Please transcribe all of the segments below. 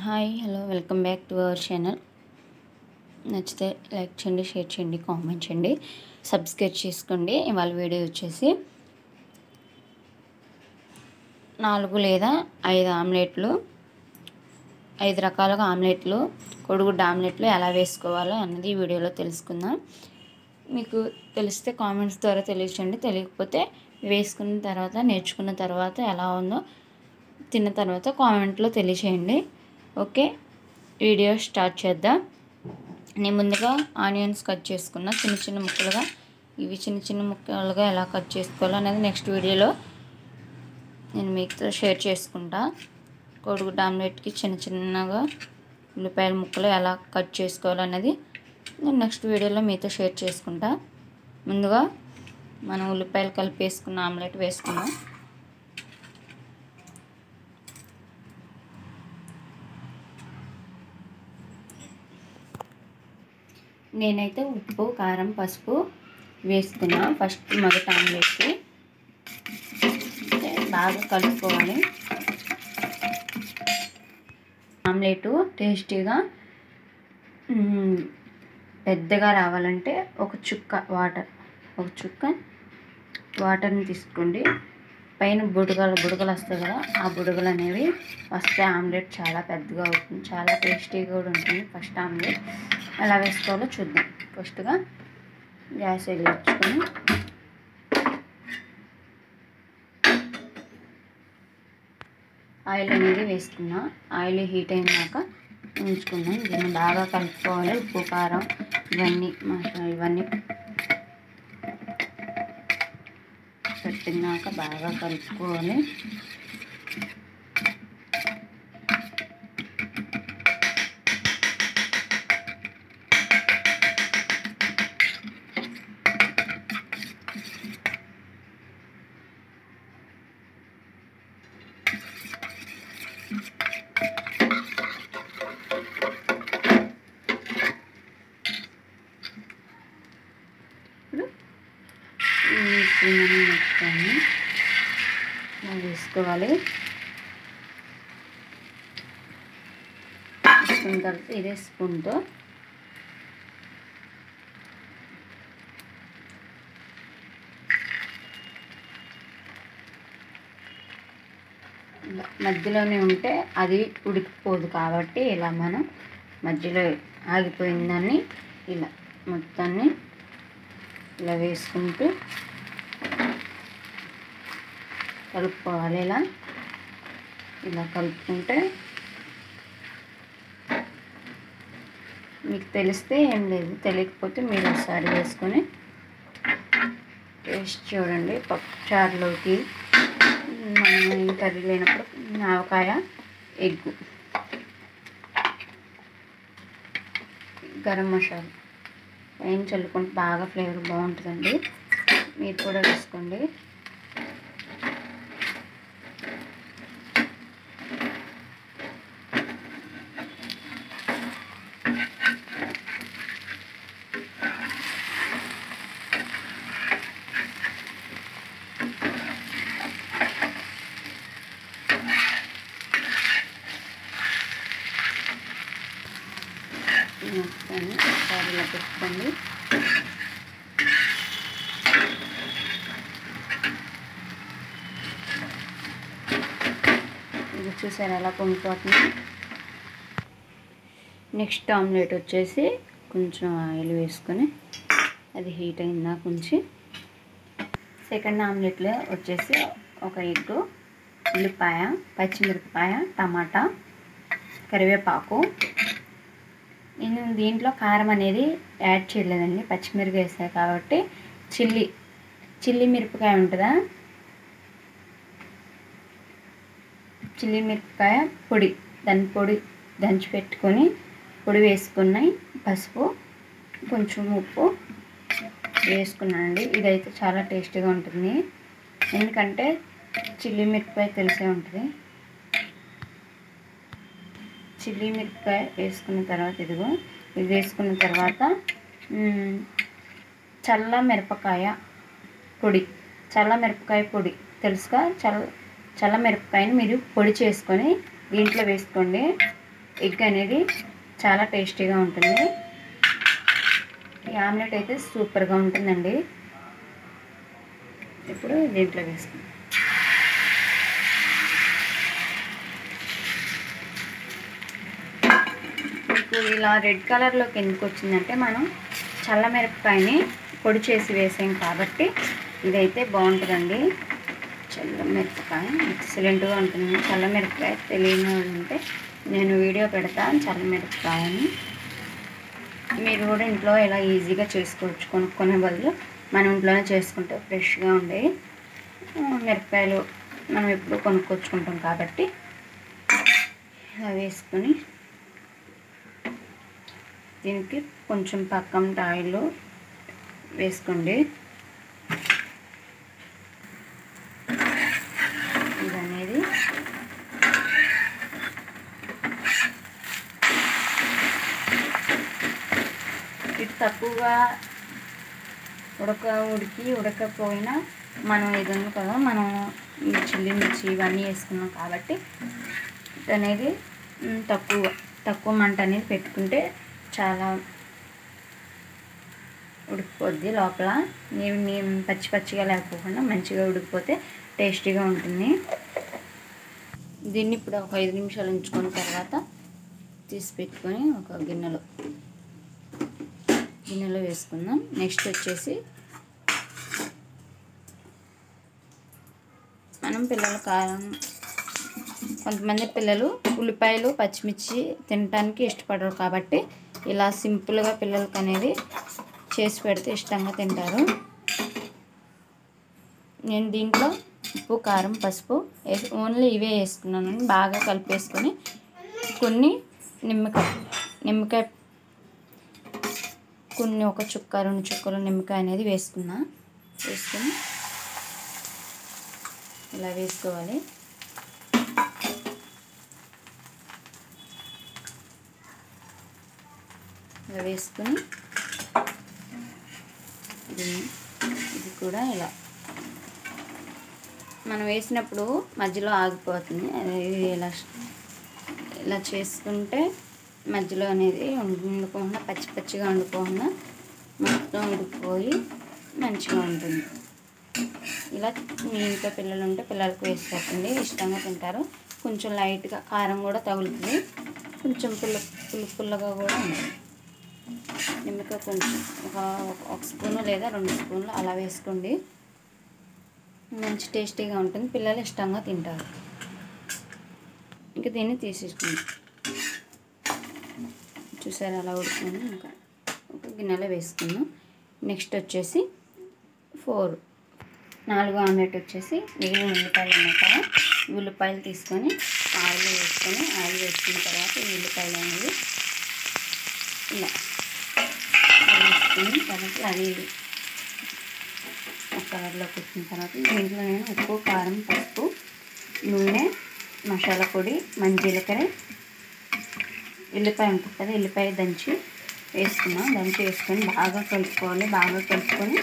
hi hello welcome back to our channel నచ్చితే like చేయండి share చేయండి కామెంట్ చేయండి సబ్స్క్రైబ్ చేసుకోండి ఇవాళ వీడియో వచ్చేసి నాలుగు లేదా ఐదు ఆమ్లెట్లు ఐదు రకాలుగా ఆమ్లెట్లు కొడుగుడ్డ ఆమ్లెట్లు ఎలా వేసుకోవాలో అన్నది ఈ వీడియోలో తెలుసుకుందాం మీకు తెలిస్తే కామెంట్స్ ద్వారా తెలియచండి తెలియకపోతే వేసుకున్న తర్వాత నేర్చుకున్న తర్వాత ఎలా ఉందో తిన్న తర్వాత కామెంట్లో తెలియచేయండి ఓకే వీడియో స్టార్ట్ చేద్దాం నేను ముందుగా ఆనియన్స్ కట్ చేసుకున్న చిన్న చిన్న ముక్కలుగా ఇవి చిన్న చిన్న ముక్కలుగా ఎలా కట్ చేసుకోవాలో అనేది నెక్స్ట్ వీడియోలో నేను మీతో షేర్ చేసుకుంటా కోడిగుడ్డ ఆమ్లెట్కి చిన్న చిన్నగా ఉల్లిపాయల ముక్కలు ఎలా కట్ చేసుకోవాలో అనేది నేను నెక్స్ట్ వీడియోలో మీతో షేర్ చేసుకుంటా ముందుగా మనం ఉల్లిపాయలు కలిపి వేసుకున్న ఆమ్లెట్ వేసుకున్నాం నేనైతే ఉప్పు కారం పసుపు వేసుకున్నా ఫస్ట్ మొదట ఆమ్లెట్కి బాగా కలుపుకోవాలి ఆమ్లెట్ టేస్టీగా పెద్దగా రావాలంటే ఒక చుక్క వాటర్ ఒక చుక్క వాటర్ని తీసుకోండి పైన బుడగలు బుడగలు వస్తాయి కదా ఆ బుడగలు అనేవి వస్తే ఆమ్లెట్ చాలా పెద్దగా అవుతుంది చాలా టేస్టీగా కూడా ఉంటుంది ఫస్ట్ ఆమ్లెట్ ఎలా వేసుకోవాలో చూద్దాం ఫస్ట్గా గ్యాస్ వెలిగించుకొని ఆయిల్ అనేది వేసుకున్నా ఆయిల్ హీట్ అయినాక ఉంచుకుందాం దీన్ని బాగా కలుపుకోవాలి ఉప్పు కారం ఇవన్నీ మసాలా ఇవన్నీ పెట్టినాక బాగా కలుపుకోవాలి ఇప్పుడు ఈ స్పూన్ మొత్తాన్ని ఇలా వేసుకోవాలి వేసుకున్న తర్వాత ఇదే స్పూన్తో ఇలా మధ్యలోనే ఉంటే అది ఉడికిపోదు కాబట్టి ఇలా మనం మధ్యలో ఆగిపోయిందాన్ని ఇలా మొత్తాన్ని ఇలా వేసుకుంటూ కలుపుకోవాలి ఇలా ఇలా కలుపుకుంటే మీకు తెలిస్తే ఏం లేదు తెలియకపోతే మీరు ఒకసారి వేసుకొని టేస్ట్ చూడండి పప్పు చారులోకి మనం ఏం కర్రీ లేనప్పుడు ఆవకాయ ఎగ్గు గరం మసాలా ఏం చల్లుకుంటే బాగా ఫ్లేవర్ బాగుంటుందండి మీరు కూడా వేసుకోండి మొత్తాన్ని ఒకసారి ఇలా పెట్టుకోండి ఇది చూసారు ఎలా పొంగిపోతుంది నెక్స్ట్ ఆమ్లెట్ వచ్చేసి కొంచెం ఆయిల్ వేసుకొని అది హీట్ అయిందా కొంచెం సెకండ్ ఆమ్లెట్లో వచ్చేసి ఒక ఎగ్ ఉల్లిపాయ పచ్చిమిరపకాయ టమాటా కరివేపాకు నేను దీంట్లో కారం అనేది యాడ్ చేయలేదండి పచ్చిమిరపకాయ వేసాయి కాబట్టి చిల్లీ చిల్లీ మిరపకాయ ఉంటుందా చిల్లీ మిరపకాయ పొడి దాని పొడి దంచి పెట్టుకొని పొడి వేసుకున్నాయి పసుపు కొంచెం ఉప్పు వేసుకున్నానండి ఇదైతే చాలా టేస్టీగా ఉంటుంది ఎందుకంటే చిల్లీ మిరపకాయ తెలిసే ఉంటుంది చిల్లీ మిరపకాయ వేసుకున్న తర్వాత ఇదిగో ఇది వేసుకున్న తర్వాత చల్ల మిరపకాయ పొడి చల్ల మిరపకాయ పొడి తెలుసుగా చల్ల చల్ల మిరపకాయని మీరు పొడి చేసుకొని దీంట్లో వేసుకోండి ఎగ్ అనేది చాలా టేస్టీగా ఉంటుంది ఈ ఆమ్లెట్ అయితే సూపర్గా ఉంటుందండి ఇప్పుడు దీంట్లో వేసుకుందాం మీకు ఇలా రెడ్ కలర్లోకి ఎందుకు వచ్చిందంటే మనం చల్లమిరపకాయని పొడి చేసి వేసాం కాబట్టి ఇదైతే బాగుంటుందండి చల్లమిరపకాయ ఎక్సలెంట్గా ఉంటుంది చల్లమిరపకాయ తెలియని వాళ్ళు ఉంటే నేను వీడియో పెడతాను చల్లమిరపకాయని మీరు కూడా ఇంట్లో ఇలా ఈజీగా చేసుకోవచ్చు కొనుక్కునే బదులు మనం ఇంట్లోనే చేసుకుంటే ఫ్రెష్గా ఉండే మిరపకాయలు మనం ఎప్పుడు కొనుక్కొచ్చుకుంటాం కాబట్టి ఇలా వేసుకొని దీనికి కొంచెం పక్కన ఆయిల్ వేసుకోండి ఇది అనేది ఇటు తక్కువగా ఉడక ఉడికి ఉడకపోయినా మనం ఇది ఉంది కదా మనం ఈ చిల్లి మిర్చి ఇవన్నీ వేసుకున్నాం కాబట్టి ఇది అనేది మ్, తక్కువ తక్కువ మంట అనేది పెట్టుకుంటే చాలా ఉడికిపోద్ది లోపల నీవు నీ పచ్చి పచ్చిగా లేకపోకుండా మంచిగా ఉడికిపోతే టేస్టీగా ఉంటుంది దీన్ని ఇప్పుడు ఒక ఐదు నిమిషాలు ఉంచుకున్న తర్వాత తీసి పెట్టుకొని ఒక గిన్నెలో గిన్నెలో వేసుకుందాం నెక్స్ట్ వచ్చేసి మనం పిల్లల కారం కొంతమంది పిల్లలు ఉల్లిపాయలు పచ్చిమిర్చి తినడానికి ఇష్టపడరు కాబట్టి ఇలా సింపుల్గా పిల్లలకి అనేది చేసి పెడితే ఇష్టంగా తింటారు నేను దీంట్లో ఉప్పు కారం పసుపు వేసి ఓన్లీ ఇవే వేసుకున్నాను బాగా కలిపేసుకొని కొన్ని నిమ్మకాయ నిమ్మకాయ కొన్ని ఒక చుక్క రెండు చుక్కలు నిమ్మకాయ అనేది వేసుకున్నా వేసుకొని ఇలా వేసుకోవాలి ఇలా వేసుకొని దీన్ని ఇది కూడా ఇలా మనం వేసినప్పుడు మధ్యలో ఆగిపోతుంది అది ఇలా ఇలా చేసుకుంటే మధ్యలో అనేది వండుకోకుండా పచ్చి పచ్చిగా వండుకోకుండా మొత్తం ఉడికిపోయి మంచిగా ఉంటుంది ఇలా మీ ఇంట్లో పిల్లలు ఉంటే పిల్లలకు వేసి పెట్టండి ఇష్టంగా తింటారు కొంచెం లైట్గా కారం కూడా తగులుతుంది కొంచెం పుల్ల పుల్ల పుల్లగా కూడా ఉంటుంది నిమ్మకాయ కొంచెం ఒక ఒక స్పూను లేదా రెండు స్పూన్లు అలా వేసుకోండి మంచి టేస్టీగా ఉంటుంది పిల్లలు ఇష్టంగా తింటారు ఇంకా దీన్ని తీసేసుకుందాం చూసారు అలా ఉడుకుంది ఇంకా ఒక గిన్నెలో వేసుకుందాం నెక్స్ట్ వచ్చేసి ఫోర్ నాలుగు ఆమ్లెట్ వచ్చేసి మిగిలిన ఉల్లిపాయలు ఉన్నాయి కదా ఈ ఉల్లిపాయలు తీసుకొని ఆయిల్ వేసుకొని ఆయిల్ వేసుకున్న తర్వాత ఈ ఉల్లిపాయలు అనేవి ఇలా వేసుకొని తర్వాత అది ఒక కలర్లోకి వచ్చిన తర్వాత దీంట్లో నేను ఉప్పు కారం పసుపు నూనె మసాలా పొడి మంజీలకర్ర ఎల్లిపాయ ఉంటుంది కదా ఎల్లిపాయ దంచి వేసుకున్నాం దంచి వేసుకొని బాగా కలుపుకోవాలి బాగా కలుపుకొని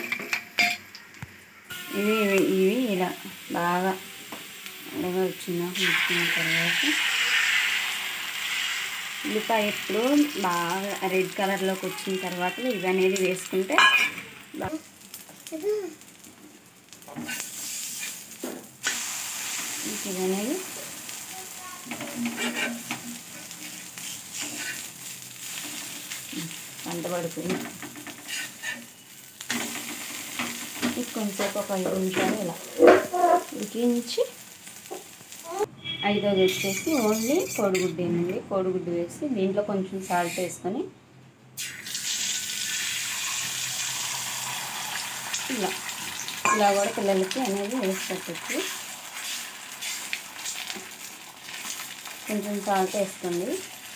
ఇవి ఇవి ఇలా బాగా అలాగా వచ్చిందా ఉంచుకున్న తర్వాత ఉల్లిపాయ ఎప్పుడు బాగా రెడ్ కలర్లోకి వచ్చిన తర్వాత ఇవి అనేది వేసుకుంటే బా- ఇంక ఇది అనేది వంట పడుతుంది ఇది కొంచెంసేపు ఒక ఐదు నిమిషాలు ఇలా ఉడికించి ఐదోది వచ్చేసి ఓన్లీ కోడిగుడ్డేనండి కోడిగుడ్డు వేసి దీంట్లో కొంచెం సాల్ట్ వేసుకొని ఇలా ఇలా కూడా పిల్లలకి అనేది వేసి పెట్టచ్చు కొంచెం సాల్ట్ వేసుకోండి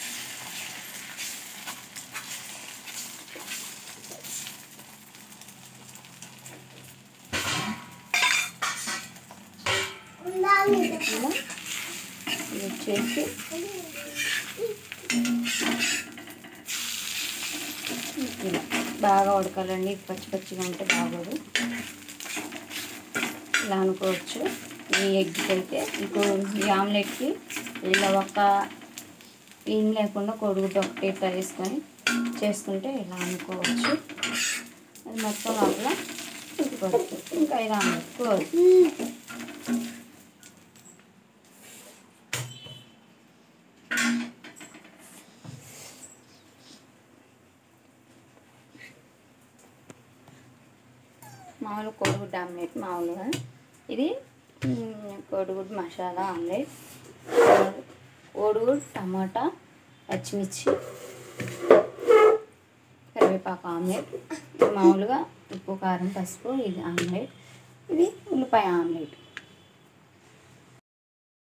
ఇలా ఇది వచ్చేసి ఇలా బాగా ఉడకాలండి పచ్చి పచ్చిగా ఉంటే బాగోదు ఇలా అనుకోవచ్చు ఈ ఎగ్కి అయితే ఇంకో ఈ ఆమ్లెట్కి ఇలా ఒక ఏం లేకుండా కోడిగుడ్డు ఒకటి ఇట్లా వేసుకొని చేసుకుంటే ఇలా అనుకోవచ్చు అది మొత్తం లోపల ఉడికిపోతుంది ఇంకా ఐదు ఆమ్లెట్ క్లోజ్ మామూలు కోడిగుడ్డు ఆమ్లెట్ మామూలుగా ఇది మ్, కోడిగుడ్డు మసాలా ఆమ్లెట్ కోడిగుడ్డు టమాటా పచ్చిమిర్చి కరివేపాకు ఆమ్లెట్ ఇది మామూలుగా ఉప్పు కారం పసుపు ఇది ఆమ్లెట్ ఇది ఉల్లిపాయ ఆమ్లెట్